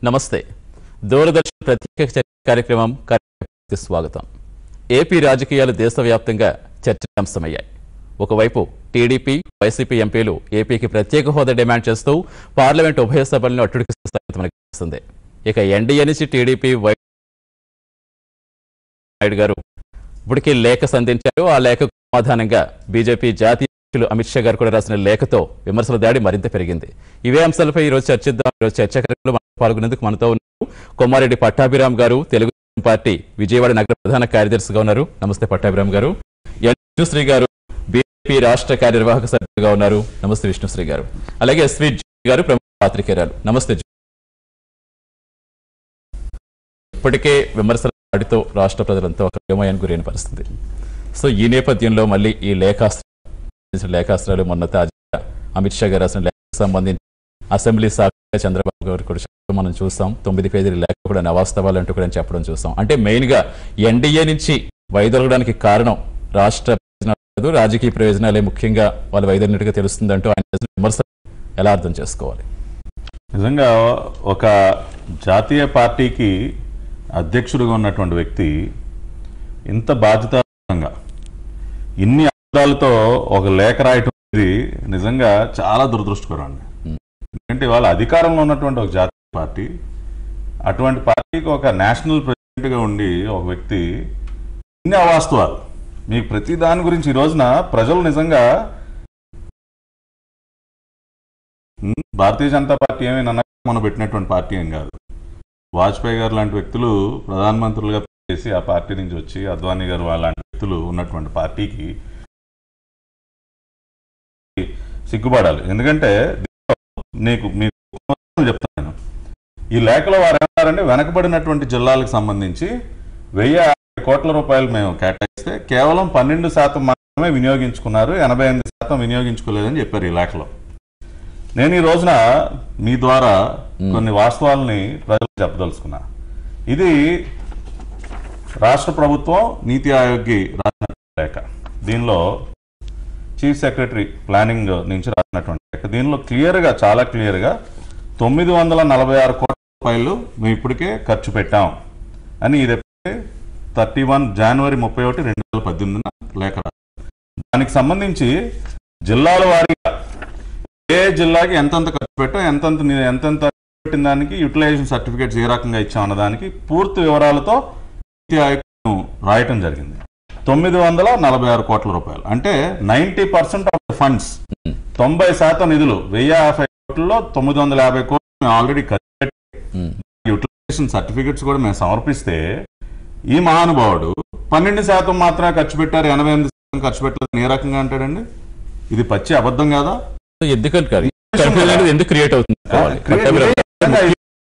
నమస్తే దూరదర్శన్ ప్రత్యేక చర్చ కార్యక్రమం కార్యక్రమానికి స్వాగతం ఏపీ రాజకీయాలు దేశవ్యాప్తంగా చర్చాంశమయ్యాయి ఒకవైపు టీడీపీ వైసీపీ ఎంపీలు ఏపీకి ప్రత్యేక హోదా డిమాండ్ చేస్తూ పార్లమెంట్ ఉభయ సభలను అట్టుడికి స్థాయి మనకు తెలుస్తుంది ఇక ఎన్డీఏ నుంచి టీడీపీ వై నాయుడు గారు ఇప్పటికీ లేఖ సంధించారు ఆ లేఖకు సమాధానంగా బీజేపీ జాతీయ అధ్యక్షులు అమిత్ షా గారు కూడా రాసిన లేఖతో విమర్శల దాడి మరింత పెరిగింది ఇవే అంశాలపై ఈరోజు చర్చిద్దాం ఈరోజు చర్చా కార్యక్రమంలో మనతో పాల్గొనేందుకు మనతో ఉన్నారు కొమ్మారెడ్డి పట్టాభిరామ్ గారు తెలుగుదేశం పార్టీ విజయవాడ నగర ప్రధాన కార్యదర్శిగా ఉన్నారు నమస్తే పట్టాభిరామ్ గారు ఎన్ విష్ణుశ్రీ గారు బీజేపీ రాష్ట్ర కార్యనిర్వాహక సభ్యులుగా ఉన్నారు నమస్తే విష్ణుశ్రీ గారు అలాగే ఎస్వి జీ గారు ప్రముఖ పాత్రికేయురాలు నమస్తే జీ. ఇప్పటికే విమర్శల దాడితో రాష్ట్ర ప్రజలంతా ఒక విమయానికి గురైన పరిస్థితి సో ఈ నేపథ్యంలో మళ్ళీ ఈ లేఖాస్త్ర లేఖాస్త్రాలు మొన్న తాజాగా అమిత్ షా గారు రాసిన లేఖకు సంబంధించి అసెంబ్లీ సాక్షిగా చంద్రబాబు గారు కూడా చెప్పడం మనం చూస్తాం తొమ్మిది పేజీల లేఖ కూడా నవాస్తవాలు అంటూ కూడా చెప్పడం చూస్తాం అంటే మెయిన్ గా ఎన్డీఏ నుంచి వైదొలగడానికి కారణం రాష్ట్ర ప్రయోజనాలు కాదు, రాజకీయ ప్రయోజనాలే ముఖ్యంగా వాళ్ళు వైదొలినట్టుగా తెలుస్తుందంటూ ఆయన చేసిన విమర్శ ఎలా అర్థం చేసుకోవాలి నిజంగా ఒక జాతీయ పార్టీకి అధ్యక్షుడిగా ఉన్నటువంటి వ్యక్తి ఇంత బాధ్యతాయుతంగా ఇన్ని అర్థాలతో ఒక లేఖ రాయటం అనేది నిజంగా చాలా దురదృష్టకరం అండి ఎందుకంటే వాళ్ళ అధికారంలో ఉన్నటువంటి ఒక జాతీయ పార్టీ అటువంటి పార్టీకి ఒక నేషనల్ ప్రెసిడెంట్గా ఉండి ఒక వ్యక్తి ఇన్ని అవాస్తవాలు మీకు ప్రతి దాని గురించి ఈ రోజున ప్రజలు నిజంగా ఉమ్, భారతీయ జనతా పార్టీ ఏమీ నన్న మనం పెట్టినటువంటి పార్టీ ఏం కాదు వాజ్పేయి గారు లాంటి వ్యక్తులు ప్రధానమంత్రులుగా చేసి ఆ పార్టీ నుంచి వచ్చి అద్వానీ గారు లాంటి వ్యక్తులు ఉన్నటువంటి పార్టీకి సిగ్గుపడాలి ఎందుకంటే దీంట్లో నీకు మీకు ఒక ఉదాహరణ చెప్తాను ఈ లేఖలో వారు ఏమన్నారంటే వెనకబడినటువంటి జిల్లాలకు సంబంధించి వెయ్యి యాభై కోట్ల రూపాయలు మేము కేటాయిస్తే కేవలం పన్నెండు శాతం మాత్రమే వినియోగించుకున్నారు ఎనభై ఎనిమిది శాతం వినియోగించుకోలేదని చెప్పారు ఈ లేఖలో నేను ఈ రోజున మీ ద్వారా కొన్ని వాస్తవాలని ప్రజలకు చెప్పదలుచుకున్నా ఇది రాష్ట్ర ప్రభుత్వం నీతి ఆయోగ్కి రాసిన లేఖ దీనిలో చీఫ్ సెక్రటరీ ప్లానింగ్ నుంచి రాసినటువంటి లేఖ దీనిలో క్లియర్గా చాలా క్లియర్గా తొమ్మిది వందల నలభై ఆరు కోట్ల రూపాయలు మేము ఇప్పటికే ఖర్చు పెట్టాం అని ఇది థర్టీ వన్ జనవరి ముప్పై ఒకటి రెండు వేల పద్దెనిమిదిన లేఖ రాశారు. దానికి సంబంధించి జిల్లాల వారీగా ఏ జిల్లాకి ఎంతెంత ఖర్చు పెట్టాం ఎంతెంత ని- ఎంతెంత ఖర్చు పెట్టిన దానికి యూటిలైజేషన్ సర్టిఫికేట్స్ ఏ రకంగా ఇచ్చాం అన్న దానికి పూర్తి వివరాలతో నీతి ఆయోగ్ రాయటం జరిగింది తొమ్మిది వందల నలభై ఆరు కోట్ల రూపాయలు అంటే ninety percent of the funds తొంభై శాతం నిధులు వెయ్యి యాభై కోట్లలో తొమ్మిది వందల యాభై కోట్లు మేము ఆల్రెడీ ఖర్చు పెట్టి ఉమ్. యూటిలైజేషన్ సర్టిఫికెట్స్ కూడా మేము సమర్పిస్తే ఈ మహానుభావుడు పన్నెండు శాతం మాత్రమే ఖర్చు పెట్టారు ఎనభై ఎనిమిది శాతం ఖర్చు పెట్టలేదు ఏ రకంగా అంటాడండి ఇది పచ్చి అబద్ధం కాదా సో ఎందుకని కాదు కన్ఫ్యూజన్ అనేది ఎందుకు క్రియేట్ అవుతుంది అనుకోవాలి. పట్టాభిరామ్ గారు.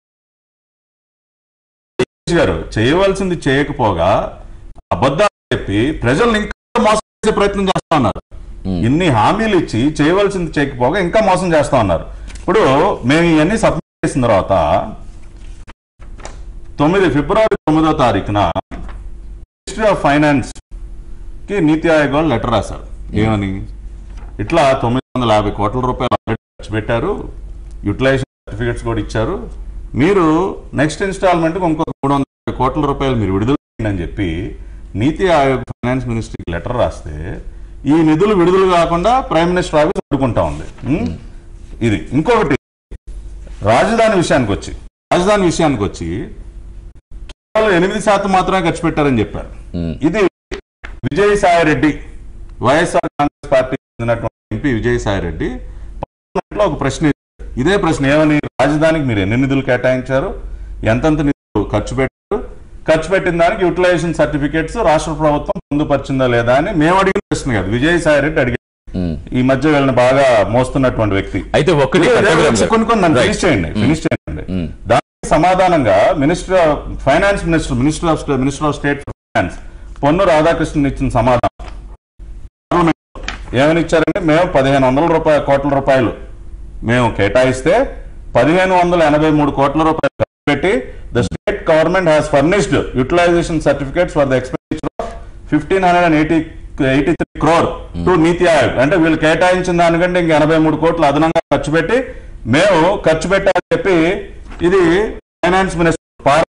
సురేష్ గారు చేయవలసింది చేయకపోగా అబద్ధాలు చెప్పి ప్రజల్ని ఇంకా మోసం చేసే ప్రయత్నం చేస్తా ఉన్నారు Hmm. ఇన్ని హామీలు ఇచ్చి చేయవలసింది చేయకపోగా ఇంకా మోసం చేస్తా ఉన్నారు ఇప్పుడు మేము ఇవన్నీ సబ్మిట్ చేసిన తర్వాత తొమ్మిది ఫిబ్రవరి తొమ్మిదో తారీఖున మినిస్ట్రీ ఆఫ్ ఫైనాన్స్ కి నీతి ఆయోగ్ వాళ్ళు లెటర్ రాశారు ఏమని ఇట్లా తొమ్మిది వందల యాభై కోట్ల రూపాయలు ఆల్రెడీ ఖర్చు పెట్టారు యూటిలైజేషన్ సర్టిఫికెట్స్ కూడా ఇచ్చారు మీరు నెక్స్ట్ ఇన్స్టాల్మెంట్ ఇంకొక మూడు వందల యాభై కోట్ల రూపాయలు మీరు విడుదల చేయండి అని చెప్పి నీతి ఆయోగ్ ఫైనాన్స్ మినిస్ట్రీకి లెటర్ రాస్తే ఈ నిధులు విడుదల కాకుండా ప్రైమ్ మినిస్టర్ ఆఫీస్ అడ్డుకుంటా ఉంది ఉం? ఇది ఇంకొకటి రాజధాని విషయానికి వచ్చి రాజధాని విషయానికి వచ్చి కేవలం ఎనిమిది శాతం మాత్రమే ఖర్చు పెట్టారని చెప్పారు ఉమ్. ఇది విజయసాయి రెడ్డి వైఎస్ఆర్ కాంగ్రెస్ పార్టీ చెందినటువంటి ఎంపీ విజయసాయి రెడ్డి పార్లమెంట్లో ఒక ప్రశ్న ఇచ్చారు. ఇదే ప్రశ్న ఏమని రాజధానికి మీరు ఎన్ని నిధులు కేటాయించారు ఎంతెంత నిధులు ఖర్చు పెట్టారు ఖర్చు పెట్టిన దానికి యూటిలైజేషన్ సర్టిఫికేట్స్ రాష్ట్ర ప్రభుత్వం పొందుపరిచిందా లేదా అని మేము అడిగిన ప్రశ్న కాదు విజయసాయి రెడ్డి అడిగారు ఉమ్. ఈ మధ్య వీళ్ళని బాగా మోస్తున్నటువంటి వ్యక్తి అయితే ఒక్కటి పట్టాభిరామ్ గారు. కొన్ని కొన్ని నన్ను Right. ఫినిష్ చేయండి ఫినిష్ చేయండి మ్మ్. దానికి సమాధానంగా minister of finance minister minister of minister of state finance Ponnu Radhakrishnan ఇచ్చిన సమాధానం పార్లమెంట్ ఏమని ఇచ్చారంటే మేము పదిహేను వందల రూపాయల కోట్ల రూపాయలు మేము కేటాయిస్తే పదిహేను వందల ఎనభై మూడు కోట్ల రూపాయలు ఖర్చు పెట్టి the state government has furnished utilization certificates for the expenditure of fifteen hundred and eighty eighty three crore to NITI Aayog అంటే వీళ్ళు కేటాయించిన దానికంటే ఇంక ఎనభై మూడు కోట్లు అదనంగా ఖర్చు పెట్టి మేము ఖర్చు పెట్టాలని చెప్పి ఇది ఫైనాన్స్ మినిస్టర్ పార్-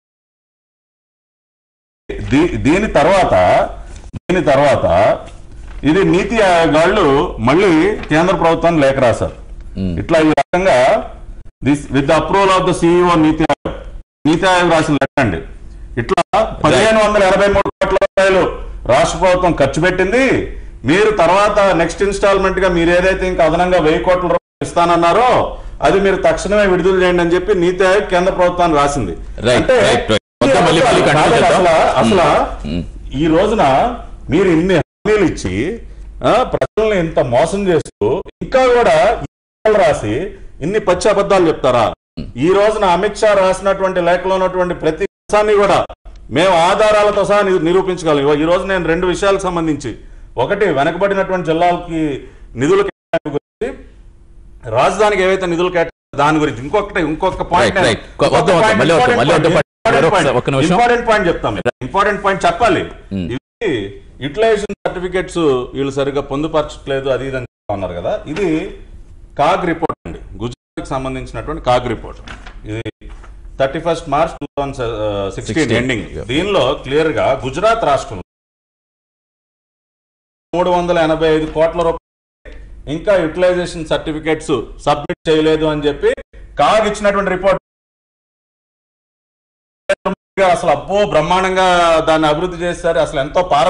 దీ- దీని తర్వాత దీని తర్వాత ఇది నీతి ఆయోగ్ వాళ్ళు మళ్ళీ కేంద్ర ప్రభుత్వాన్ని లేఖ రాశారు ఇట్లా ఈ రకంగా this with the approval of the CEO NITI Aayog నీతి ఆయోగ్ రాసిన లెక్క అండి ఇట్లా పదిహేను వందల ఎనభై మూడు కోట్ల రూపాయలు రాష్ట్ర ప్రభుత్వం ఖర్చు పెట్టింది మీరు తర్వాత నెక్స్ట్ ఇన్స్టాల్మెంట్ గా మీరు ఏదైతే ఇంకా అదనంగా వెయ్యి కోట్ల రూపాయలు ఇస్తానన్నారో అది మీరు తక్షణమే విడుదల చేయండి అని చెప్పి నీతి ఆయోగ్ కేంద్ర ప్రభుత్వాన్ని రాసింది Right, right, right. మొత్తం మళ్ళీ మళ్ళీ continue కాదు, చేద్దాం. అసలు అసలు ఈ రోజున మీరు ఇన్ని హామీలు ఇచ్చి ఆ, ప్రజల్ని ఇంత మోసం చేస్తూ ఇంకా కూడా ఈ లేఖలు రాసి ఇన్ని పచ్చి అబద్ధాలు చెప్తారా ఈ రోజున అమిత్ షా రాసినటువంటి లేఖలో ఉన్నటువంటి ప్రతి అంశాన్ని కూడా మేము ఆధారాలతో సహా ని- నిరూపించగలం ఇగో ఈ రోజు నేను రెండు విషయాలకు సంబంధించి ఒకటి వెనకబడినటువంటి జిల్లాలకి నిధులు కేటాయింపు గురించి రాజధానికి ఏవైతే నిధులు కేటాయి దాని గురించి ఇంకొకటి ఇంకొక పాయింట్ Right, right. వద్దాం, వద్దాం. మళ్ళీ వద్దాం, మళ్ళీ వద్దాం. ఒక్క- ఒక్క నిమిషం. ఇంపార్టెంట్ పాయింట్ చెప్తాం ఇంపార్టెంట్ పాయింట్ చెప్పాలి ఇది యూటిలైజేషన్ సర్టిఫికేట్స్ వీళ్ళు సరిగ్గా పొందుపరచట్లేదు అది ఇది అని చెప్తా ఉన్నారు కదా ఇది కాగ్ రిపోర్ట్ అండి గుజరాత్ కి సంబంధించినటువంటి కాగ్ రిపోర్ట్ ఇది thirty first March two thousand sixteen 16, ending yeah. దీనిలో క్లియర్ గా గుజరాత్ రాష్ట్రంలో మూడు వందల ఎనభై ఐదు కోట్ల రూపాయలు ఇంకా యూటిలైజేషన్ సర్టిఫికేట్స్ సబ్మిట్ చేయలేదు అని చెప్పి కాగ్ ఇచ్చినటువంటి రిపోర్ట్ అసలు అబ్బో బ్రహ్మాండంగా దాన్ని అభివృద్ధి చేశారు అసలు ఎంతో పార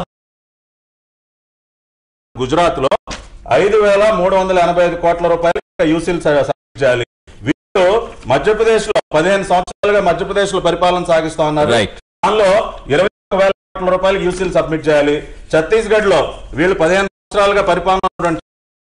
గుజరాత్ లో ఐదు వేల మూడు వందల ఎనభై ఐదు కోట్ల రూపాయలు యూసీలు సబ్మిట్ చేయాలి వీళ్ళు మధ్యప్రదేశ్ లో పదిహేను సంవత్సరాలుగా మధ్యప్రదేశ్ లో పరిపాలన సాగిస్తా ఉన్నారు Right. దానిలో ఇరవై ఒక్క వేల కోట్ల రూపాయలు యూసీలు సబ్మిట్ చేయాలి ఛత్తీస్గఢ్ లో వీళ్ళు పదిహేను సంవత్సరాలుగా పరిపాలన ఉన్నటువంటి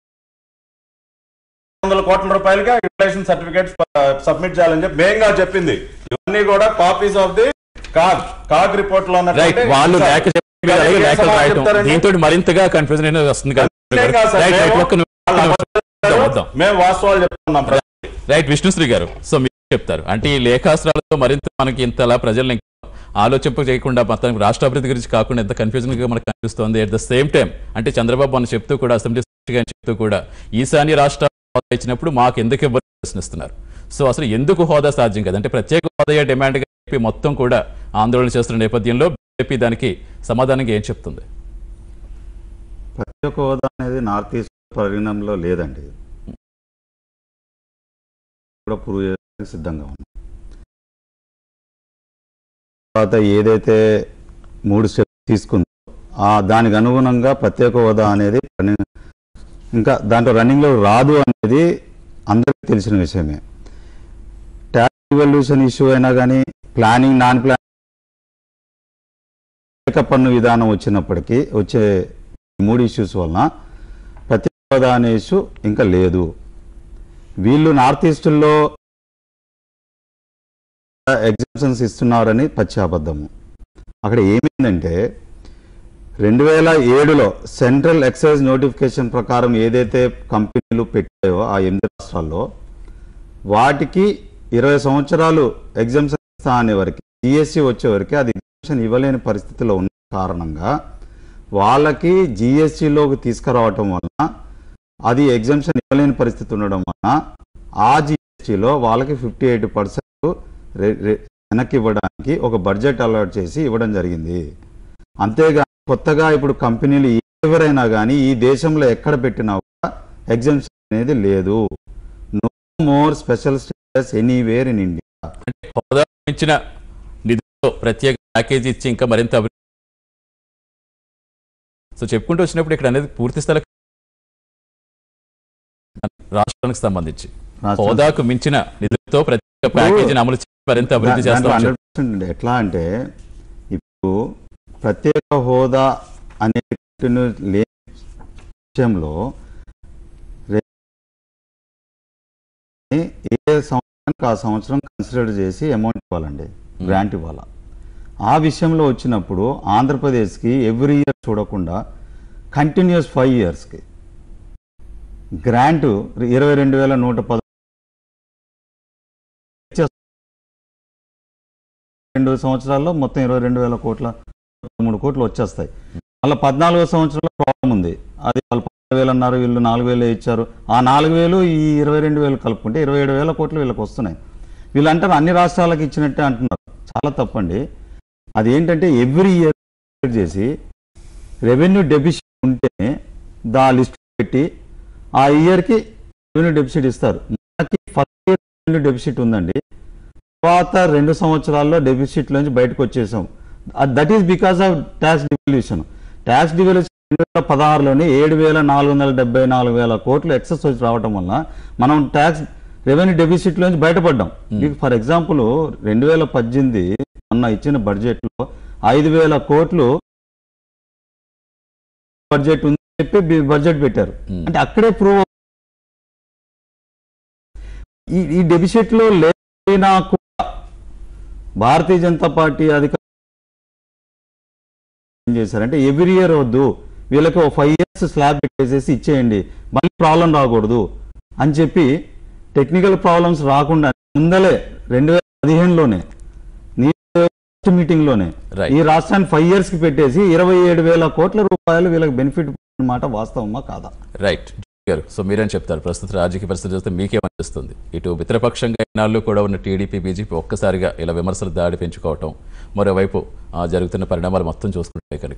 వందల కోట్ల రూపాయలుగా యూటిలైజేషన్ సర్టిఫికేట్స్ సబ్మిట్ చేయాలని చెప్పి మెయిన్ గా చెప్పింది ఇవన్నీ కూడా copies of the CAG CAG report లో రైట్ ఉన్నటువంటి వాళ్ళు అంశాలు. లేఖ చెప్పి ఇంకా అలాగే ఏ లేఖలు సమాధానం రాయటం చెప్తారండి? దీంతో మరింతగా కన్ఫ్యూజన్ అనేది వస్తుంది కదా. అంతేం కాదు సార్, రైట్ రైట్ మేము ఒక్క నిమిషం, వాళ్ళ ఒక్క నిమిషం. అబద్ధాలు వద్దాం. మేము వాస్తవాలు చెప్తున్నాం రైట్ విష్ణుశ్రీ గారు సో మీరు చెప్తారు అంటే ఈ లేఖాస్త్రాలతో మరింత మనకి ఇంతలా ప్రజల్ని ఇంకా ఆలోచింప చేయకుండా మొత్తం రాష్ట్ర అభివృద్ధి గురించి కాకుండా ఎంత కన్ఫ్యూజన్ గా మనకు కనిపిస్తోంది అట్ ద సేమ్ టైం అంటే చంద్రబాబు అని చెప్తూ కూడా అసెంబ్లీ సాక్షిగా అని చెప్తూ కూడా ఈశాన్య రాష్ట్ర హోదా ఇచ్చినప్పుడు మాకు ఎందుకు ఇవ్వరు ప్రశ్నిస్తున్నారు సో అసలు ఎందుకు హోదా సాధ్యం కదా అంటే ప్రత్యేక హోదా డిమాండ్ గా చెప్పి మొత్తం కూడా ఆందోళన చేస్తున్న నేపథ్యంలో బీజేపీ దానికి సమాధానంగా ఏం చెప్తుంది ప్రత్యేక హోదా అనేది నార్త్ ఈస్ట్ పరిగణంలో లేదండి కూడా ప్రూవ్ చేయడానికి సిద్ధంగా ఉంది తర్వాత ఏదైతే మూడు స్టెప్స్ తీసుకుందో ఆ దానికి అనుగుణంగా ప్రత్యేక హోదా అనేది పని- ఇంకా దాంట్లో రన్నింగ్లో రాదు అనేది అందరికీ తెలిసిన విషయమే ట్యాక్స్ రివల్యూషన్ ఇష్యూ అయినా కానీ ప్లానింగ్ నాన్ ప్లాన్ పన్ను విధానం వచ్చినప్పటికీ వచ్చే ఈ మూడు ఇష్యూస్ వలన ప్రత్యేక హోదా అనే ఇష్యూ ఇంకా లేదు వీళ్ళు నార్త్ ఈస్టుల్లో ఎగ్జామ్షన్స్ ఇస్తున్నారని పచ్చి అబద్ధము అక్కడ ఏమైందంటే రెండు వేల ఏడులో సెంట్రల్ ఎక్సైజ్ నోటిఫికేషన్ ప్రకారం ఏదైతే కంపెనీలు పెట్టాయో ఆ ఎనిమిది రాష్ట్రాల్లో వాటికి ఇరవై సంవత్సరాలు ఎగ్జామ్షన్ ఇస్తా అనే వరకు జిఎస్టీ వచ్చే వరకు అది ఎగ్జామ్షన్ ఇవ్వలేని పరిస్థితిలో ఉన్న కారణంగా వాళ్ళకి జిఎస్టీలోకి తీసుకురావటం వలన అది ఎగ్జామ్షన్ ఇవ్వలేని పరిస్థితి ఉండడం వలన ఆ జిఎస్టీలో వాళ్ళకి ఫిఫ్టీ ఎయిట్ పర్సెంట్ వెనక్కి ఇవ్వడానికి ఒక బడ్జెట్ అలాట్ చేసి ఇవ్వడం జరిగింది అంతేగా కొత్తగా ఇప్పుడు కంపెనీలు ఎవరైనా కానీ ఈ దేశంలో ఎక్కడ పెట్టినా కూడా ఎగ్జామ్షన్ అనేది లేదు no more special status anywhere in India అంటే హోదా ఇచ్చిన నిధులతో ప్రత్యేక ప్యాకేజీ ఇచ్చి ఇంకా మరింత అభివృద్ధి సో చెప్పుకుంటూ వచ్చినప్పుడు ఇక్కడ అనేది పూర్తి స్థల రాష్ట్రానికి సంబంధించి రాష్ట్రం- హోదాకు మించిన నిధులతో ప్రత్యేక ప్యాకేజీని అమలు చేసి మరింత అభివృద్ధి చేస్తామని హండ్రెడ్ పర్సెంట్ ఎట్లా అంటే ఇప్పుడు ప్రత్యేక హోదా అనే కంటిన్యూ లేని విషయంలో రే- ఏ సంవత్సరానికి ఆ సంవత్సరం కన్సిడర్ చేసి అమౌంట్ ఇవ్వాలండి గ్రాంట్ ఇవ్వాలా ఆ విషయంలో వచ్చినప్పుడు ఆంధ్రప్రదేశ్కి ఎవ్రీ ఇయర్ చూడకుండా కంటిన్యూస్ ఫైవ్ ఇయర్స్కి గ్రాంట్ ఇరవై రెండు వేల నూట పద రెండు సంవత్సరాల్లో మొత్తం ఇరవై రెండు వేల కోట్ల మూడు కోట్లు వచ్చేస్తాయి మళ్ళీ పద్నాలుగో సంవత్సరంలో ప్రాబ్లం ఉంది అది వాళ్ళు పదహారు వేలు అన్నారు వీళ్ళు నాలుగు వేలు ఇచ్చారు ఆ నాలుగు వేలు ఈ ఇరవై రెండు వేలు కలుపుకుంటే ఇరవై ఏడు వేల కోట్లు వీళ్ళకి వస్తున్నాయి వీళ్ళు అంటారు అన్ని రాష్ట్రాలకు ఇచ్చినట్టే అంటున్నారు చాలా తప్పండి అది ఏంటంటే ఎవ్రీ ఇయర్ చేసి రెవెన్యూ డెఫిసిట్ ఉంటేనే దా లిస్ట్ పెట్టి ఆ ఇయర్కి రెవెన్యూ డెఫిసిట్ ఇస్తారు మనకి ఫస్ట్ ఇయర్ రెవెన్యూ డెఫిసిట్ ఉందండి తర్వాత రెండు సంవత్సరాల్లో డెఫిసిట్ నుంచి బయటకు వచ్చేసాం that is because of tax devolution tax devolution రెండు వేల పదహారులోనే ఏడు వేల నాలుగు వందల డెబ్బై నాలుగు వేల కోట్లు ఎక్సెస్ వచ్చి రావడం వల్ల మనం ట్యాక్స్ రెవెన్యూ డెఫిసిట్ నుంచి బయటపడ్డాం ఫర్ ఎగ్జాంపుల్ రెండు వేల పద్దెనిమిది మొన్న ఇచ్చిన బడ్జెట్ లో ఐదు వేల కోట్లు బడ్జెట్ ఉంది చెప్పి బి- బడ్జెట్ పెట్టారు Hmm. అంటే అక్కడే ప్రూవ్ ఈ ఈ డెఫిసిట్ లో లేనా కూడా భారతీయ జనతా పార్టీ అధికారులు ఏం చేశారంటే ఎవ్రీ ఇయర్ వద్దు వీళ్ళకి ఒక ఫైవ్ ఇయర్స్ స్లాబ్ పెట్టేసేసి ఇచ్చేయండి మళ్ళీ ప్రాబ్లం రాకూడదు అని చెప్పి టెక్నికల్ ప్రాబ్లమ్స్ రాకుండా ముందలే రెండు వేల పదిహేనులోనే మీటింగ్ లోనే Right. ఈ రాష్ట్రాన్ని ఫైవ్ ఇయర్స్ కి పెట్టేసి ఇరవై ఏడు వేల కోట్ల రూపాయలు వీళ్ళకి బెనిఫిట్ మాట వాస్తవమా కాదా రైట్ గారు సో మీరేం చెప్తారు ప్రస్తుత రాజకీయ పరిస్థితి చూస్తే మీకేమనిపిస్తుంది ఇటు మిత్రపక్షంగా ఇన్నాళ్ళు కూడా ఉన్న టీడీపీ బీజేపీ ఒక్కసారిగా ఇలా విమర్శలు దాడి పెంచుకోవటం మరోవైపు ఆ, జరుగుతున్న పరిణామాలు మొత్తం చూసుకుంటే కనుక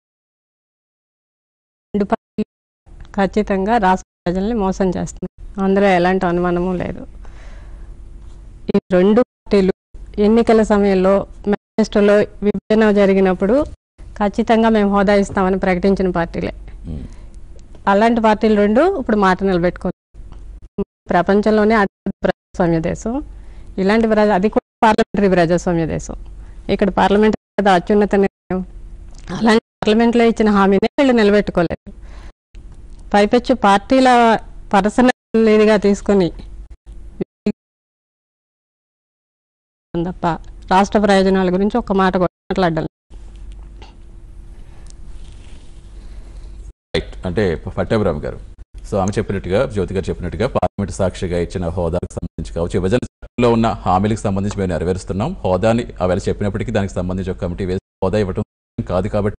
రెండు పార్టీలు ఖచ్చితంగా రాష్ట్ర ప్రజల్ని మోసం చేస్తున్నాయి అందులో ఎలాంటి అనుమానము లేదు ఈ రెండు పార్టీలు ఎన్నికల సమయంలో మేనిఫెస్టోలో విభజన జరిగినప్పుడు ఖచ్చితంగా మేము హోదా ఇస్తామని ప్రకటించిన పార్టీలే ఉమ్, అలాంటి పార్టీలు రెండు ఇప్పుడు మాట నిలబెట్టుకోవాలి ప్రపంచంలోనే అతి ప్రజాస్వామ్య దేశం ఇలాంటి ప్రజ అది కూడా పార్లమెంటరీ ప్రజాస్వామ్య దేశం ఇక్కడ పార్లమెంట్ కదా అత్యున్నత నిర్ణయం అలాంటి పార్లమెంట్లో ఇచ్చిన హామీని వీళ్ళు నిలబెట్టుకోలేదు పైపెచ్చు పార్టీల పర్సనల్ ఇదిగా తీసుకొని తప్ప రాష్ట్ర ప్రయోజనాల గురించి ఒక్క మాట కూడా మాట్లాడడం లేదు. రైట్ అంటే పట్టాభిరామ్ గారు సో ఆమె చెప్పినట్టుగా జ్యోతి గారు చెప్పినట్టుగా పార్లమెంట్ సాక్షిగా ఇచ్చిన హోదాకు సంబంధించి కావచ్చు విభజన చట్టంలో ఉన్న హామీలకు సంబంధించి మేము నెరవేరుస్తున్నాం హోదాని ఆవేళ చెప్పినప్పటికీ దానికి సంబంధించి ఒక కమిటీ వేసి హోదా ఇవ్వటం కాదు కాబట్టి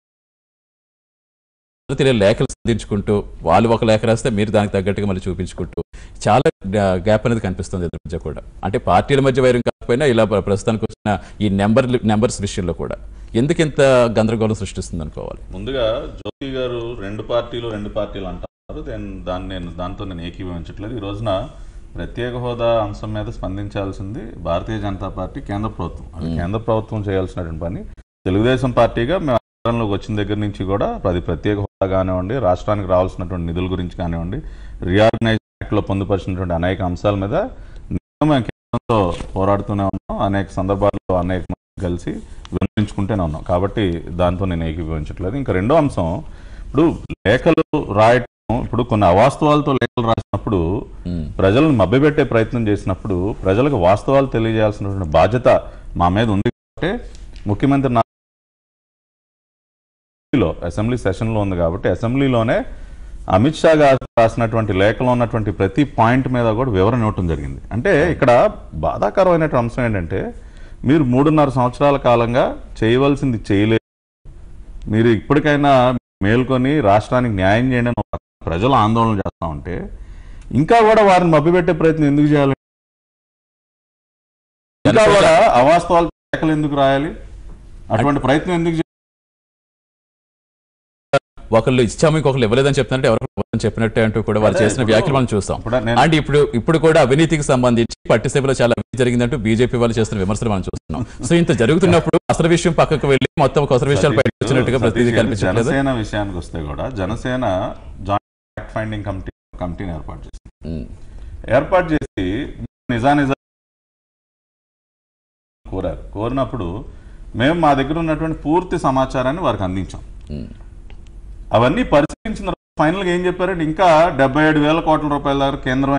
తెలియని లేఖలు సంధించుకుంటూ వాళ్ళు ఒక లేఖ రాస్తే మీరు దానికి తగ్గట్టుగా మళ్ళీ చూపించుకుంటూ చాలా గ్యాప్ అనేది కనిపిస్తుంది ఇద్దరి మధ్య కూడా అంటే పార్టీల మధ్య వైరం కాకపోయినా ఇలా ప్ర- ప్రస్తుతానికి వచ్చిన ఈ నెంబర్ నెంబర్స్ విషయంలో కూడా ఎందుకు ఇంత గందరగోళం సృష్టిస్తుంది అనుకోవాలి ముందుగా జ్యోతి గారు రెండు పార్టీలు రెండు పార్టీలు అంటారు దెన్ దాన్ని నేను దాంతో నేను ఏకీభవించట్లేదు ఈ రోజున ప్రత్యేక హోదా అంశం మీద స్పందించాల్సింది భారతీయ జనతా పార్టీ కేంద్ర ప్రభుత్వం అది కేంద్ర ప్రభుత్వం చేయాల్సినటువంటి పని తెలుగుదేశం పార్టీగా మేము అధికారంలోకి వచ్చిన దగ్గర నుంచి కూడా అది ప్రత్యేక హోదా కానివ్వండి రాష్ట్రానికి రావాల్సినటువంటి నిధుల గురించి కానివ్వండి రీఆర్గనైజ్ యాక్ట్లో పొందుపరిచినటువంటి అనేక అంశాల మీద నిత్యం మేము కేంద్రంతో పోరాడుతూనే ఉన్నాం అనేక సందర్భాల్లో అనేక మంది కలిసి విమర్శించుకుంటూనే ఉన్నాం కాబట్టి దాంతో నేను ఏకీభవించట్లేదు ఇంకా రెండో అంశం ఇప్పుడు లేఖలు రాయటం ఇప్పుడు కొన్ని అవాస్తవాలతో లేఖలు రాసినప్పుడు ఉమ్. ప్రజలను మభ్యపెట్టే ప్రయత్నం చేసినప్పుడు ప్రజలకు వాస్తవాలు తెలియజేయాల్సినటువంటి బాధ్యత మా మీద ఉంది కాబట్టి ముఖ్యమంత్రి నా అసెంబ్లీలో అసెంబ్లీ సెషన్లో ఉంది కాబట్టి అసెంబ్లీలోనే అమిత్ షా గారు రాసినటువంటి లేఖలో ఉన్నటువంటి ప్రతి పాయింట్ మీద కూడా వివరణ ఇవ్వటం జరిగింది అంటే ఇక్కడ బాధాకరమైనటువంటి అంశం ఏంటంటే మీరు మూడున్నర సంవత్సరాల కాలంగా చేయవలసింది చేయలేదు మీరు ఇప్పటికైనా మేల్కొని రాష్ట్రానికి న్యాయం చేయండి అని ఒక ప్రజలు ఆందోళన చేస్తా ఉంటే ఇంకా కూడా వారిని మభ్యపెట్టే ప్రయత్నం ఎందుకు చేయాలి ఇంకా కూడా అవాస్తవాలు లేఖలు ఎందుకు రాయాలి అటువంటి ప్రయత్నం ఎందుకు చేయాలి? ఒకళ్ళు ఇచ్చాము ఇంకొకళ్ళు ఇవ్వలేదని చెప్తుంటే ఎవరు ఇవ్వలేదని చెప్పినట్టే అంటూ కూడా వాళ్ళు అదే చేసిన ఇప్పుడు- వ్యాఖ్యలు మనం చూస్తాం ఇప్పుడు నేను- అండ్ ఇప్పుడు ఇప్పుడు కూడా అవినీతికి సంబంధించి పట్టిసీమలో చాలా అవినీతి జరిగిందంటూ బీజేపీ వాళ్ళు చేస్తున్న విమర్శలు మనం చూస్తున్నాం సో ఇంత జరుగుతున్నప్పుడు అసలు విషయం పక్కకు వెళ్ళి మొత్తం ఒక అసలు విషయాలు బయటకు వచ్చినట్టుగా ప్రతిదీ సతీష్ గారు, కనిపించట్లేదు జనసేన విషయానికి వస్తే కూడా Janasena joint fact finding committee కమిటీని ఏర్పాటు చేసింది ఉమ్, ఏర్పాటు చేసి నిజానిజా కోరారు కోరినప్పుడు మేము మా దగ్గర ఉన్నటువంటి పూర్తి సమాచారాన్ని వారికి అందించాం ఉమ్, అవన్నీ పరిశీలించిన తర్వాత ఫైనల్గా ఏం చెప్పారంటే ఇంకా డెబ్బై ఏడు వేల కోట్ల రూపాయల దగ్గర కేంద్రం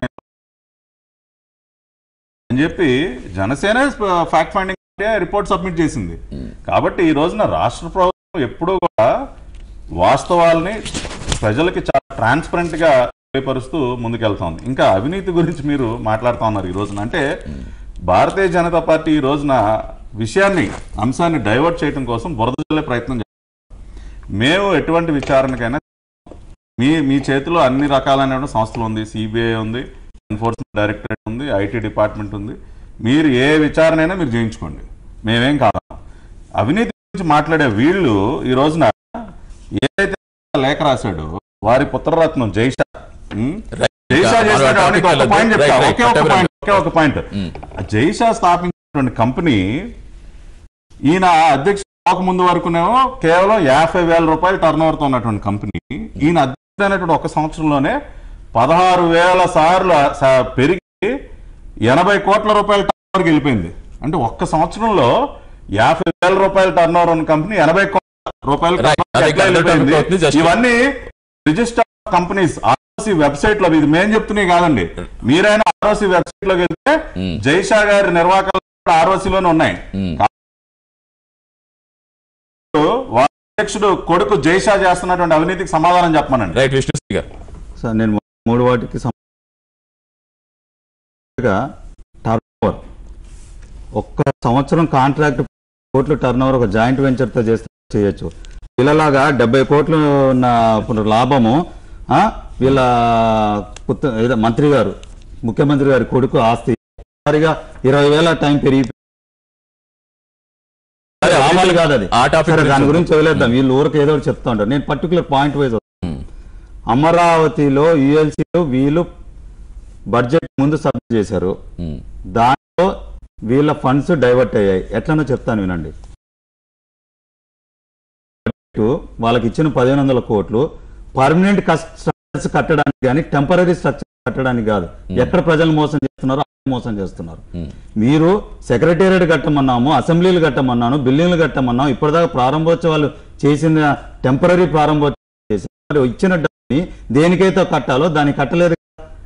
అని చెప్పి Janasena fact finding report submit చేసింది కాబట్టి ఈ రోజున రాష్ట్ర ప్రభుత్వం ఎప్పుడూ కూడా వాస్తవాల్ని ప్రజలకి చాలా ట్రాన్స్పరెంట్ గా తెలియపరుస్తూ ముందుకెళ్తోంది ఇంకా అవినీతి గురించి మీరు మాట్లాడుతా ఉన్నారు ఈ రోజున అంటే భారతీయ జనతా పార్టీ ఈ రోజున విషయాన్ని అంశాన్ని డైవర్ట్ చేయడం కోసం బురద జల్లే ప్రయత్నం చేస్తారు మేము ఎటువంటి విచారణకైనా మీ మీ చేతిలో అన్ని రకాలైన సంస్థలు ఉంది సిబిఐ ఉంది ఎన్ఫోర్స్మెంట్ డైరెక్టరేట్ ఉంది ఐటీ డిపార్ట్మెంట్ ఉంది మీరు ఏ విచారణ అయినా మీరు చేయించుకోండి మేమేం కాదు అవినీతి గురించి మాట్లాడే వీళ్ళు ఈ రోజున ఏదైతే లేఖ రాశాడో వారి పుత్రరత్నం జైషా ఉం? జైషా మనం చేసిన ఆ వాడికి ఒక topic పాయింట్ చెప్తా రైట్, ఒకే ఒక రైట్, పాయింట్ ఒకే ఒక పాయింట్ ఆ జైషా స్థాపించినటువంటి కంపెనీ ఈయన అధ్యక్ష ముందు వరకునేమో కేవలం యాభై వేల రూపాయలు టర్న్ తో ఉన్నటువంటి కంపెనీ ఈయన అధ్యక్షుడైనటువంటి ఒక సంవత్సరంలోనే పదహారు వేల సార్లు స- పెరిగి ఎనభై కోట్ల రూపాయల టర్న్ ఓవర్కి వెళ్ళిపోయింది అంటే ఒక్క సంవత్సరంలో యాభై వేల రూపాయల టర్న్ ఓవర్ ఉన్న కంపెనీ ఎనభై కోట్ల రూపాయల Right. turnover అది ఎట్లా ఎట్లా వెళ్ళిపోయింది? అవుతుంది? Just- ఇవన్నీ రిజిస్టర్ కంపెనీస్ ఆర్ఓసి వెబ్సైట్ లో ఇది మేము చెప్తున్నాయి కాదండి మీరైనా ఆర్ఓసి వెబ్సైట్ లోకి వెళ్తే జైషా గారి నిర్వాహకాలు ఆర్ఓసి లోనే ఉన్నాయి వాళ్ళ అధ్యక్షుడు కొడుకు జైషా చేస్తున్నటువంటి అవినీతికి సమాధానం చెప్పమనండి రైట్ విష్ణుశ్రీ గారు సార్ నేను మూడు వాటికి సం- టర్న్ ఓవర్ ఒక్క సంవత్సరం కాంట్రాక్ట్ కోట్లు టర్న్ ఓవర్ ఒక జాయింట్ వెంచర్తో చేస్తే చేయొచ్చు వీళ్ళలాగా డెబ్బై కోట్లు ఉన్న ఇప్పుడు లాభము ఆ, వీళ్ళ పుత్ర ఏదో మంత్రి గారు ముఖ్యమంత్రి గారి కొడుకు ఆస్తి వారిగా ఇరవై వేల టైం పెరిగి అదే, లాభాలు కాదు అది ఆ టాపిక్ సరే, గురించి దాని గురించి వదిలేద్దాం వీళ్ళు ఊరికి ఏదో ఒకటి చెప్తా ఉంటారు నేను పర్టికులర్ పాయింట్ వైజ్ ఉమ్. అమరావతిలో యుఎల్సీలో వీళ్ళు బడ్జెట్ ముందు సబ్మిట్ చేశారు ఉమ్. దాంట్లో వీళ్ళ ఫండ్స్ డైవర్ట్ అయ్యాయి ఎట్లనో చెప్తాను వినండి వాళ్ళకి ఇచ్చిన పదిహేను వందల కోట్లు పర్మనెంట్ స్ట్రక్చర్స్ కట్టడానికి కానీ టెంపరీ స్ట్రక్చర్ కట్టడానికి కాదు ఎక్కడ ప్రజలు మోసం చేస్తున్నారు అక్కడ మోసం చేస్తున్నారు ఉమ్. మీరు సెక్రటేరియట్ కట్టమన్నాము అసెంబ్లీలు కట్టమన్నాను బిల్డింగ్లు కట్టమన్నాము ఇప్పటిదాకా ప్రారంభోత్సవాలు చేసిన టెంపరీ ప్రారంభోత్సవాలు చేసి మరి ఇచ్చిన డబ్బుని దేనికైతే కట్టాలో దాన్ని కట్టలేదు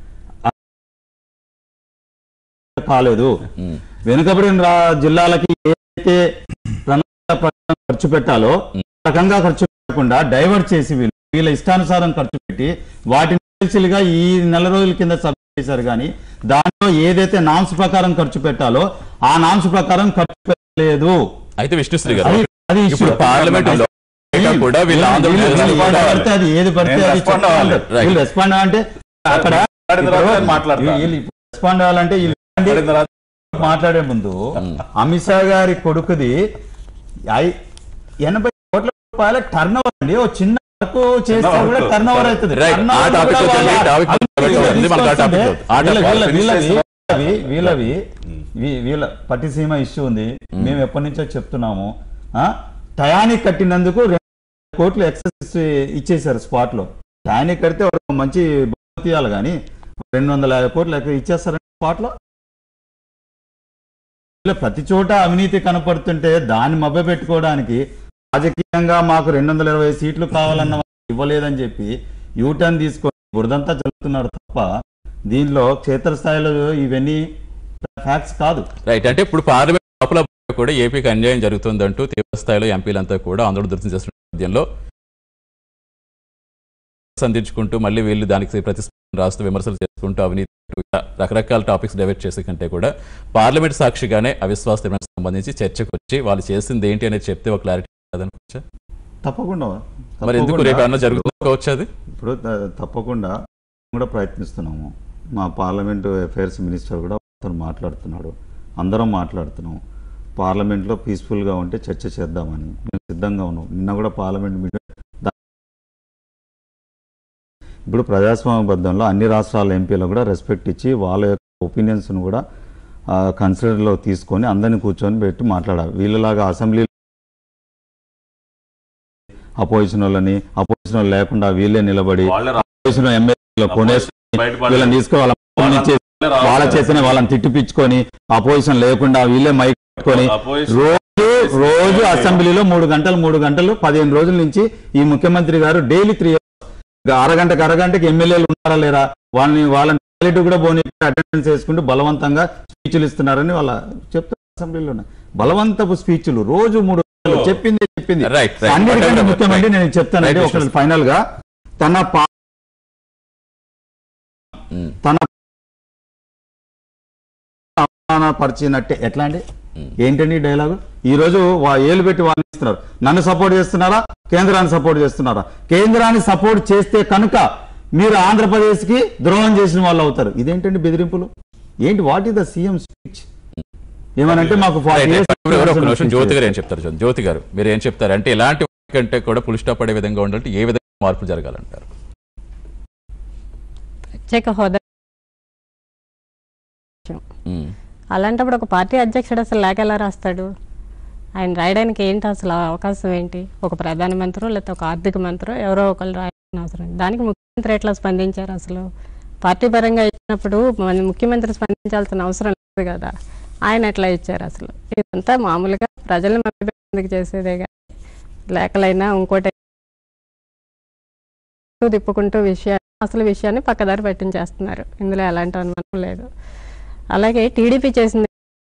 కాలేదు ఉమ్. వెనుకబడిన రా- జిల్లాలకి ఏదైతే ప్రణాళిక ప్రకారం ఖర్చు పెట్టాలో ఆ రకంగా ఖర్చు పెట్టకుండా డైవర్ట్ చేసి వీళ్ళు వీళ్ళ ఇష్టానుసారం ఖర్చు పెట్టి వాటిని ఎమ్మెల్సీలుగా ఈ నెల రోజుల కింద సబ్మిట్ చేశారు కానీ దాంట్లో ఏదైతే నామ్స్ ప్రకారం ఖర్చు పెట్టాలో ఆ నామ్స్ ప్రకారం ఖర్చు పెట్టలేదు అయితే విష్ణుశ్రీ గారు అది అది ఇప్పుడు issue. పార్లమెంట్ లో కూడా వీళ్ళ వీళ్ళు- ఆంధ్రప్రదేశ్ వీళ్ళు కూడా ఏది పడితే అది ఏది పడితే నేను అది respond అవ్వాలి. చెప్తారు. వీళ్ళు రెస్పాండ్ అంటే అక్కడ మాట్లాడిన తర్వాత నేను మాట్లాడతా. వీళ్ళు రెస్పాండ్ అవ్వాలంటే వీళ్ళు మాట్లాడిన తర్వాత మాట్లాడే ముందు అమిత్ షా గారి కొడుకుది ఐ- ఎనభై కోట్ల రూపాయల టర్న్ ఓవర్ అండి ఓ చిన్న వర్క్ చేస్తే కూడా work. టర్న్ ఓవర్ అవుతుంది Right. Turn ఆ over topic కూడా వచ్చేది, వాళ్ళ- topic అది వచ్చేది, మనకు ఆ topic తీసుకొస్తుంది. వద్దు. ఆ వీళ్ళ- topic వీళ్ళ- finish వీళ్ళవి చేసిన వీళ్ళవి వీళ్ళవి వీ- వీళ్ళ పట్టిసీమ ఇష్యూ ఉంది మేము ఎప్పటి నుంచో చెప్తున్నాము ఆ టయానికి కట్టినందుకు రెండు కోట్లు ఎక్సెస్ ఇచ్చేసారు స్పాట్ లో టయానికి కడితే వాడు మంచి బహుమతి ఇవ్వాలి కానీ రెండు వందల యాభై కోట్లు ఎక్కడ ఇచ్చేస్తారండి స్పాట్ లో ఇలా ప్రతి చోట అవినీతి కనపడుతుంటే దాన్ని మభ్య పెట్టుకోవడానికి రాజకీయంగా మాకు రెండు వందల ఇరవై సీట్లు కావాలన్న వాళ్ళు ఇవ్వలేదని చెప్పి యూటర్న్ తీసుకొని బురదంతా చదువుతున్నారు తప్ప దీనిలో క్షేత్రస్థాయిలో ఇవన్నీ ఫ్యాక్ట్స్ కాదు రైట్ అంటే ఇప్పుడు పార్లమెంట్ లోపల కూడా ఏపీకి అన్యాయం జరుగుతుందంటూ తీవ్ర స్థాయిలో ఎంపీలంతా కూడా ఆందోళన దృశ్యం చేస్తున్న నేపథ్యంలో సంధించుకుంటూ మళ్ళీ వీళ్ళు దానికి ప్రతిస్పందన రాస్తూ విమర్శలు చేసుకుంటూ అవినీతి ఇలా రకరకాల టాపిక్స్ డైవర్ట్ చేసే కంటే కూడా పార్లమెంట్ సాక్షిగానే అవిశ్వాస తీర్మానానికి సంబంధించి చర్చకు వచ్చి వాళ్ళు చేసింది ఏంటి అనేది చెప్తే ఒక క్లారిటీ అనుకోవచ్చా తప్పకుండా మరి ఎందుకు తప్పకుండా. రేపు ఏమన్నా జరుగుతుందనుకోవచ్చు అది ఇప్పుడు త- తప్పకుండా కూడా ప్రయత్నిస్తున్నాము మా పార్లమెంట్ అఫైర్స్ మినిస్టర్ కూడా అతను మాట్లాడుతున్నాడు అందరం మాట్లాడుతున్నాము పార్లమెంట్లో పీస్ఫుల్గా ఉంటే చర్చ చేద్దామని మేము సిద్ధంగా ఉన్నాం నిన్న కూడా పార్లమెంట్ మీటింగ్ దా- ఇప్పుడు ప్రజాస్వామ్యబద్ధంలో అన్ని రాష్ట్రాల ఎంపీలు కూడా రెస్పెక్ట్ ఇచ్చి వాళ్ళ యొక్క ఒపీనియన్స్ను కూడా కన్సిడర్లో తీసుకొని అందరిని కూర్చొని పెట్టి మాట్లాడాలి వీళ్ళలాగా అసెంబ్లీ అపోజిషన్ వాళ్ళని అపోజిషన్ వాళ్ళు లేకుండా వీళ్ళే నిలబడి వాళ్ళే రా- అపోజిషన్ ఎమ్మెల్యేలు కొనేసి బయటపడి- వీళ్ళని తీసుకొని వాళ్ళ పనులు ఇచ్చేసి వాళ్ళే వాళ్ళ రాస్తారు. చేతనే వాళ్ళని తిట్టిపించుకొని అపోజిషన్ లేకుండా వీళ్ళే మైక్ పెట్టుకొని Opposition- రోజు రోజు అసెంబ్లీలో మూడు గంటలు మూడు గంటలు పదిహేను రోజుల నుంచి ఈ ముఖ్యమంత్రి గారు డైలీ త్రీ అరగంటకు అరగంటకి ఎమ్మెల్యేలు ఉన్నారా లేరా వాళ్ళని వాళ్ళని టాయిలెట్ కూడా పోనీ అటెండెన్స్ వేసుకుంటూ బలవంతంగా స్పీచ్లు ఇస్తున్నారని వాళ్ళ చెప్తారు అసెంబ్లీలో బలవంతపు స్పీచ్లు రోజు మూడు గంటలు చెప్పింది చెప్పింది Right, right. అన్నిటికంటే Right, ముఖ్యమంటే right. నేను చెప్తానండి Right, ఒక ఫైనల్ గా తన పా- ఉమ్. తన అవమానపరిచినట్టే ఎట్లా అండి ఏంటండి ఈ డైలాగు ఈ రోజు వా ఏలు పెట్టి వాళ్ళు ఇస్తున్నారు నన్ను సపోర్ట్ చేస్తున్నారా కేంద్రాన్ని సపోర్ట్ చేస్తున్నారా కేంద్రాన్ని సపోర్ట్ చేస్తే కనుక మీరు ఆంధ్రప్రదేశ్ కి ద్రోహం చేసిన వాళ్ళు అవుతారు ఇదేంటండి బెదిరింపులు ఏంటి what is the CM speech ఏమనంటే మాకు రైట్, ఫార్టీ రైట్. ఎవరో ఒక నిమిషం జ్యోతి గారు ఏం చెప్తారు చూడండి. జ్యోతి గారు మీరు ఏం చెప్తారు అంటే ఇలాంటి కంటే కూడా పులి స్టాప్ పడే విధంగా ఉండాలంటే ఏ విధంగా మార్పులు జరగాలంటారు ప్రత్యేక హోదా ఉమ్. అలాంటప్పుడు ఒక పార్టీ అధ్యక్షుడు అసలు లేఖ ఎలా రాస్తాడు ఆయన రాయడానికి ఏంటి అసలు ఆ అవకాశం ఏంటి ఒక ప్రధానమంత్రి లేకపోతే ఒక ఆర్థిక మంత్రి ఎవరో ఒకరు రాయాల్సిన అవసరం ఉంది. దానికి ముఖ్యమంత్రి ఎట్లా స్పందించారు అసలు పార్టీ పరంగా ఇచ్చినప్పుడు మన ముఖ్యమంత్రి స్పందించాల్సిన అవసరం లేదు కదా ఆయన ఎట్లా ఇచ్చారు అసలు ఇదంతా మామూలుగా ప్రజల్ని మభ్యపెట్టేందుకు చేసేదే కానీ లేఖలైనా ఇంకోటి తిప్పుకుంటూ విషయాన్ని అసలు విషయాన్ని పక్కదారి పట్టించేస్తున్నారు ఇందులో ఎలాంటి అనుమానం లేదు అలాగే టీడీపీ చేసింది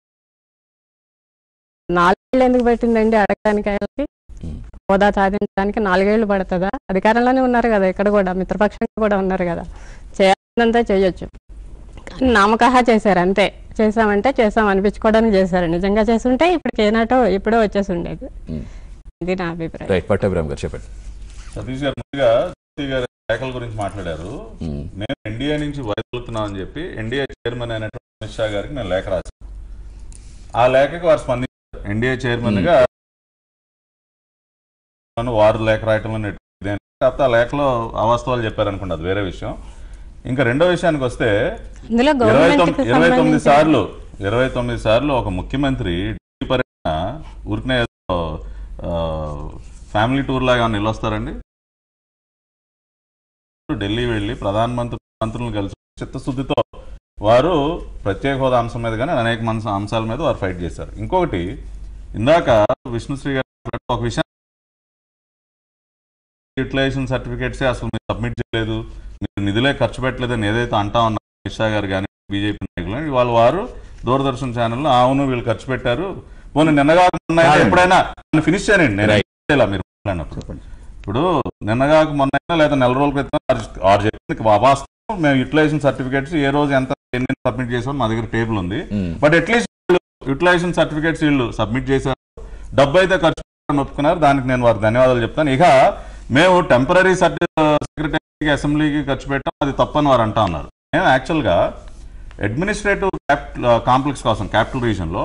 నాలుగేళ్ళు ఎందుకు పెట్టిందండి అడగడానికి ఆయనకి ఉమ్. హోదా సాధించడానికి నాలుగేళ్లు పడుతుందా అధికారంలోనే ఉన్నారు కదా ఇక్కడ కూడా మిత్రపక్షంగా కూడా ఉన్నారు కదా చేయాలంతా చేయొచ్చు కానీ నామకహా చేశారు అంతే చేసామంటే చేసాం అనిపించుకోవడానికి చేశారు నిజంగా చేస్తుంటే ఇప్పటికి ఏనాటో ఇప్పుడో వచ్చేసి ఉండేది ఉమ్. ఇది నా అభిప్రాయం రైట్ పట్టాభిరామ్ గారు చెప్పండి సతీష్ గారు ముందుగా జ్యోతి గారి లేఖల గురించి మాట్లాడారు ఉమ్. మేము ఎన్డీఏ నుంచి వైదొలుగుతున్నాం అని చెప్పి ఎన్డీఏ చైర్మన్ అయినటువంటి అమిత్ షా గారికి నేను లేఖ రాశాను ఆ లేఖకి వారు స్పందించారు ఎన్డీఏ చైర్మన్ గా నన్ను వారు లేఖ రాయటంలో నెట్ ఇదేం లేదు. కాకపోతే ఆ లేఖలో అవాస్తవాలు చెప్పారు అనుకోండి అది వేరే విషయం ఇంకా రెండో విషయానికి వస్తే ఇందులో ఇరవై గవర్నమెంట్ తొమ్మిది ఇరవై తొమ్మిది సార్లు ఇరవై తొమ్మిది సార్లు ఒక ముఖ్యమంత్రి ఢిల్లీ పర్యటన ఊరికనే ఏదో, ఆ, ఫ్యామిలీ టూర్ లాగా ఏమన్నా నిలవస్తారండి ఢిల్లీ వెళ్ళి ప్రధానమంత్రి మంత్రులను కలిసి చిత్తశుద్ధితో వారు ప్రత్యేక హోదా అంశం మీద కానీ అనేక మనస అంశాల మీద వారు ఫైట్ చేశారు ఇంకొకటి ఇందాక విష్ణుశ్రీ గారు మాట్లాడుతూ ఒక విషయం యూటిలైజేషన్ సర్టిఫికేట్స్ అసలు మీరు సబ్మిట్ చేయలేదు మీరు నిధులే ఖర్చు పెట్టలేదని ఏదైతే అంటా ఉన్నారు అమిత్ షా గారు కానీ బీజేపీ నాయకులు ఇవాళ వారు దూరదర్శన్ ఛానల్లో అవును వీళ్ళు ఖర్చు పెట్టారు పోనీ నిన్నగా మొన్న అయినా ఎప్పుడైనా ఫినిష్ చేయండి నేను Right. చేయాలా మీరు మాట్లాడినప్పుడు చెప్పండి ఇప్పుడు నిన్నగాక మొన్న అయినా లేదా నెల రోజుల క్రితం ఆరు- ఆరు చెప్పింది వాస్తవం మేము యూటిలైజేషన్ సర్టిఫికేట్స్ ఏ రోజు ఎంత ఎన్ని సబ్మిట్ చేసామో మా దగ్గర టేబుల్ ఉంది um. But at least utilization certificates వీళ్ళు సబ్మిట్ చేశారు డబ్బు అయితే ఖర్చు పెట్టారని ఒప్పుకున్నారు దానికి నేను వారికి ధన్యవాదాలు చెప్తాను ఇక మేము టెంపరీ సెక్రటరీకి అసెంబ్లీకి ఖర్చు పెట్టాం అది తప్పని వారు అంటా ఉన్నారు మేము యాక్చువల్గా అడ్మినిస్ట్రేటివ్ క్యాపిటల్ కాంప్లెక్స్ కోసం క్యాపిటల్ రీజన్లో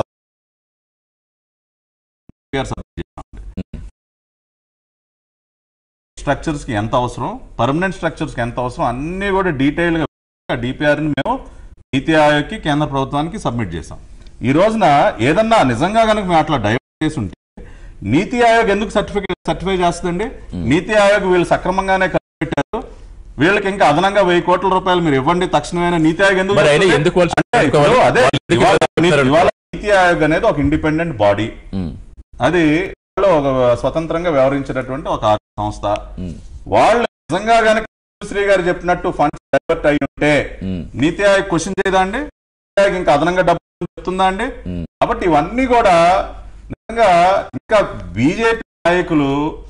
స్ట్రక్చర్స్ కి ఎంత అవసరం పర్మనెంట్ స్ట్రక్చర్స్ కి ఎంత అవసరం అన్ని కూడా డీటెయిల్ గా డిపిఆర్ ని మేము నీతి ఆయోగ్కి కేంద్ర ప్రభుత్వానికి సబ్మిట్ చేసాం ఈ రోజున ఏదన్నా నిజంగా కనుక మేము అట్లా డైవర్ట్ చేసి ఉంటే నీతి ఆయోగ్ ఎందుకు సర్టిఫికేట్ సర్టిఫై చేస్తుందండి నీతి ఆయోగ్ వీళ్ళు సక్రమంగానే ఖర్చు పెట్టారు వీళ్ళకి ఇంకా అదనంగా వెయ్యి కోట్ల రూపాయలు మీరు ఇవ్వండి తక్షణమే నీతి ఆయోగ్ ఎందుకు మరి అయినా చెప్తుంది? ఎందుకు వాళ్ళు అంటే చెప్పుకోవాలి? ఇప్పుడు అదే వాళ్ళు ఎందుకు ఇవాళ చెప్తారు? ఇవాళ నీతి ఆయోగ్ అనేది ఒక ఇండిపెండెంట్ బాడీ ఉమ్. అది వాళ్ళు ఒక స్వతంత్రంగా వ్యవహరించేటటువంటి ఒక ఆర్థిక సంస్థ ఉమ్. వాళ్ళు నిజంగా కనుక శ్రీ గారు చెప్పినట్టు ఫండ్స్ డైవర్ట్ అయి ఉంటే ఉమ్. నీతి ఆయోగ్ క్వశ్చన్ చేయదా అండి నీతి ఆయోగ్ ఇంకా అదనంగా డబ్బులు చెప్తుందా అండి ఉమ్. కాబట్టి ఇవన్నీ కూడా నిజంగా ఇంకా బీజేపీ నాయకులు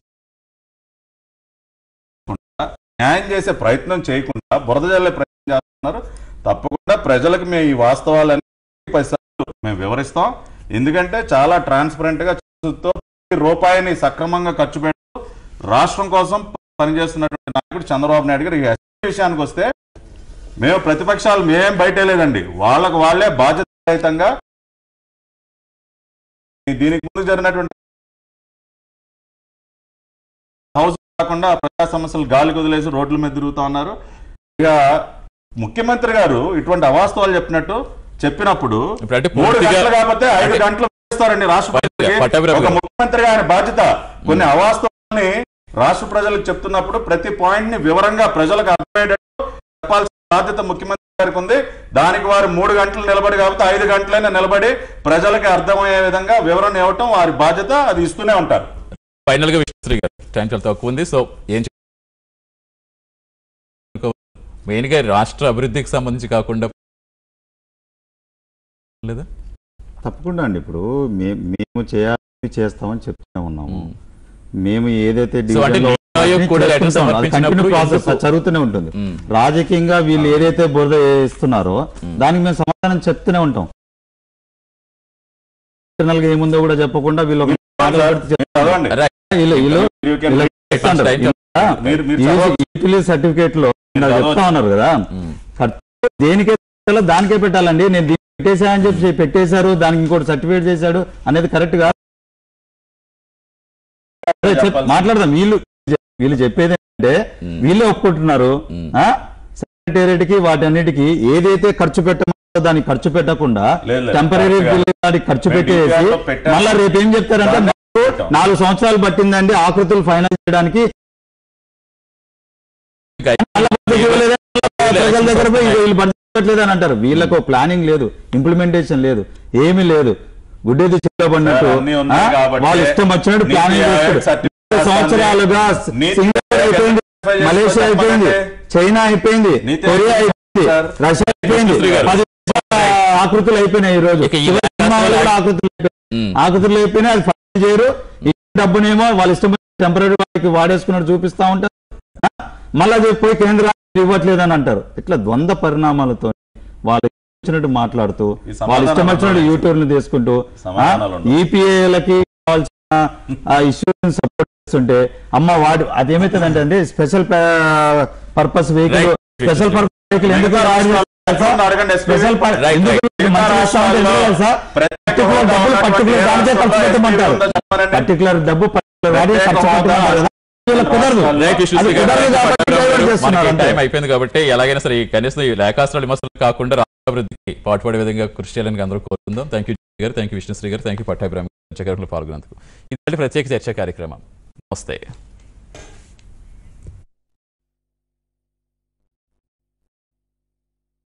న్యాయం చేసే ప్రయత్నం చేయకుండా బురద జల్లే ప్రయత్నం చేస్తున్నారు తప్పకుండా ప్రజలకు మేము ఈ వాస్తవాలన్నీ పది సార్లు మేము వివరిస్తాం ఎందుకంటే చాలా ట్రాన్స్పరెంట్ గా చిత్తశుద్ధితో ప్రతి రూపాయిని సక్రమంగా ఖర్చు పెడుతూ రాష్ట్రం కోసం పనిచేస్తున్నటువంటి నాయకుడు చంద్రబాబు నాయుడు గారు ఈ అసెంబ్లీ విషయానికి వస్తే మేము ప్రతిపక్షాలు మేం బయట లేదండి వాళ్ళకు వాళ్ళే బాధ్యత రహితంగా దీనికి ముందు జరిగినటువంటి హౌస్ కాకుండా ప్రజా సమస్యలు గాలికి వదిలేసి రోడ్ల మీద తిరుగుతా ఉన్నారు ఇక ముఖ్యమంత్రి గారు ఇటువంటి అవాస్తవాలు చెప్పినట్టు చెప్పినప్పుడు ఇప్పుడు అంటే మూడు పూర్తిగా- గంటలు కాకపోతే ఐదు అంటే- గంటలు ఇస్తారండి రాష్ట్రపతికి పట్టాభిరామ్ ఒక గారు. ముఖ్యమంత్రిగా ఆయన బాధ్యత కొన్ని అవాస్తవాన్ని రాష్ట్ర ప్రజలకు చెప్తున్నప్పుడు ప్రతి పాయింట్ ని వివరంగా ప్రజలకు అర్థమయ్యేటట్టు చెప్పాల్సిన బాధ్యత ముఖ్యమంత్రి గారికి ఉంది దానికి వారు మూడు గంటలు నిలబడి కాబట్టి ఐదు గంటలైనా నిలబడి ప్రజలకు అర్థమయ్యే విధంగా వివరణ ఇవ్వటం వారి బాధ్యత అది ఇస్తూనే ఉంటారు ఫైనల్ గా విష్ణుశ్రీ గారు టైం చాలా తక్కువ ఉంది సో ఏం మెయిన్ గా రాష్ట్ర అభివృద్ధికి సంబంధించి కాకుండా లేదా తప్పకుండా అండి ఇప్పుడు మే- మేము చేయాలి చేస్తామని చెప్తూనే ఉన్నాము ఉమ్. మేము ఏదైతే సో అంటే డివిజన్లో నీతి ఆయోగ్ కూడా లెటర్ చేసుకుంటాం, అది సమర్పించినప్పుడు కంటిన్యూ ప్రాసెస్ ఎందుకు- జరుగుతూనే ఉంటుంది ఉమ్. రాజకీయంగా వీళ్ళు ఏదైతే బురద ఇస్తున్నారో దానికి మేము సమాధానం చెప్తూనే ఉంటాం ఇంటర్నల్ గా ఏముందో కూడా చెప్పకుండా వీళ్ళు ఒక మాట పెడితే చెప్తారు. చదవండి Right. వీళ్ళు వీళ్ళు You can- వీళ్ళు చెప్తాంటారు. Right. ఇంకా మీరు మీరు ఈ చదవండి. యూటిలిటీ సర్టిఫికేట్ లో ఇందాక చదవచ్చు. చెప్తా ఉన్నారు కదా ఉమ్. ఖర్చు దేనికే పెట్టాలో దానికే పెట్టాలండి నేను దీన్ని పెట్టేశాయని చెప్పి పెట్టేశారు దానికి ఇంకోటి సర్టిఫికేట్ చేశాడు అనేది కరెక్ట్ కాదు అదే చెప్- మాట్లాడదాం వీళ్ళు వీళ్ళు చెప్పేది ఏంటంటే వీళ్ళే ఒప్పుకుంటున్నారు సెక్రటేరియట్ కి వాటన్నిటికి ఏదైతే ఖర్చు పెట్టమో దానికి ఖర్చు పెట్టకుండా లేదు, లేదు. టెంపరీ కరెక్ట్గా. వాటికి ఖర్చు మేము పెట్టేసి DPR లో పెట్టాము. మళ్ళీ రేపు ఏం చెప్తారంటే దాన్ని మాకు పెట్టాం. నాలుగు సంవత్సరాలు పట్టిందండి ఆకృతులు ఫైనల్ చేయడానికి ఇవ్వలేదా? ప్రజల దగ్గర పోయి వీళ్ళు పట్టట్లేదు అని అంటారు వీళ్ళకు ప్లానింగ్ లేదు ఇంప్లిమెంటేషన్ లేదు ఏమీ లేదు గుడ్డేది చెట్లో పడినట్టు సార్, అన్నీ ఉన్నాయి ఆ, కాబట్టి వాళ్ళు ఇష్టం వచ్చినట్టు నీతి ప్లానింగ్ ఆయోగ్ చేస్తారు సర్టిఫికేట్ ఇరవై సంవత్సరాలుగా నీతి సింగపూర్ ఆయోగ్ అయిపోయింది సర్టిఫై మలేషియా చేసుకోమని అయిపోయింది చెప్పండి. చైనా అయిపోయింది నీతి కొరియా ఆయోగ్ అయిపోయింది సార్. రష్యా అయిపోయింది శ్రీ గారు. పది ఆకృతులు అయిపోయినాయి ఈ రోజు ఇక ఈ చివరి సినిమాలు కూడా ఆకృతులు అయిపోయినాయి ఉమ్. ఆకృతులు అయిపోయినాయి అది ఫైల్ చేయరు ఈ డబ్బునేమో వాళ్ళ ఇష్టం టెంపరీ వాళ్ళకి వాడేసుకున్నట్టు చూపిస్తా ఉంటారు ఆ? మళ్ళీ అది పోయి కేంద్రానికి ఇవ్వట్లేదు అని అంటారు ఇట్లా ద్వంద్వ పరిణామాలతో వాళ్ళు వచ్చినట్టు మాట్లాడుతూ ఈ సమాధానాలు వాళ్ళ ఇష్టం వచ్చినట్టు ఉండవు. యూటర్న్ తీసుకుంటూ సమాధానాలు ఉండవు. ఈపీఏలకి కావాల్సిన ఇష్యూస్ సపోర్ట్ చేస్తుంటే అమ్మ వాడు అదేమైతుందంటే అండి special purpose vehicle Right. Special purpose vehicle ఎందుకు అడగండి, SPV. Special Right, right. Particular డబ్బులు పర్టికులర్ దానికే ఖర్చు పెట్టమంటారు చెప్పారండి. పర్టికులర్ డబ్బు పర్టికులర్ వాడే ప్రత్యేక ఖర్చు పెట్టమంటారు కదా వీళ్ళకి కుదరదు రైట్ ఇష్యూస్ అది కుదరదు కాబట్టి డైవర్ట్ చేస్తున్నారు మనకి అంతే. టైం అయిపోయింది కాబట్టి ఎలాగైనా సరే ఈ కనీసం ఈ లేఖాస్త్రాల విమర్శలు కాకుండా రాష్ట్ర అభివృద్ధికి పాటుపడే విధంగా కృషి చేయాలని అందరూ కోరుకుందాం థ్యాంక్ యూ గారు థ్యాంక్ యూ విష్ణుశ్రీ గారు థ్యాంక్ యూ పట్టాభిరామ్ చక్రవర్తులు పాల్గొన్నందుకు ఇది ప్రత్యేక చర్చా కార్యక్రమం నమస్తే